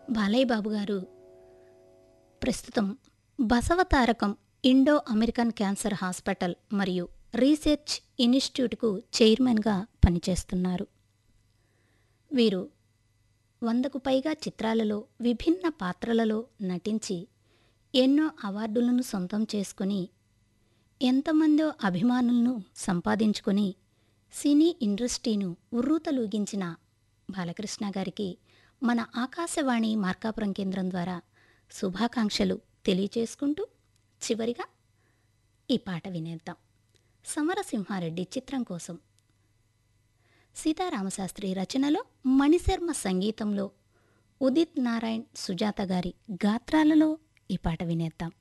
బాలయ్య బాబు గారు ప్రస్తుతం Basavatarakam Indo American cancer hospital మరియు research ఇన్స్టిట్యూట్కు చైర్మన్గా పనిచేస్తున్నారు వీరు వందకు పైగా చిత్రాలలో విభిన్న పాత్రలలో నటించి ఎన్నో అవార్డులను సొంతం చేసుకుని ఎంతమందో అభిమానులను సంపాదించుకొని సినీ ఇండస్ట్రీను ఉర్రూతలూగించిన బాలకృష్ణ గారికి మన ఆకాశవాణి మార్కాపురం కేంద్రం ద్వారా శుభాకాంక్షలు తెలియచేసుకుంటూ చివరిగా ఈ పాట వినేద్దాం సమరసింహారెడ్డి చిత్రం కోసం సీతారామశాస్త్రి రచనలో మణిశర్మ సంగీతంలో ఉదిత్ నారాయణ్ సుజాత గారి గాత్రాలలో ఈ పాట వినేద్దాం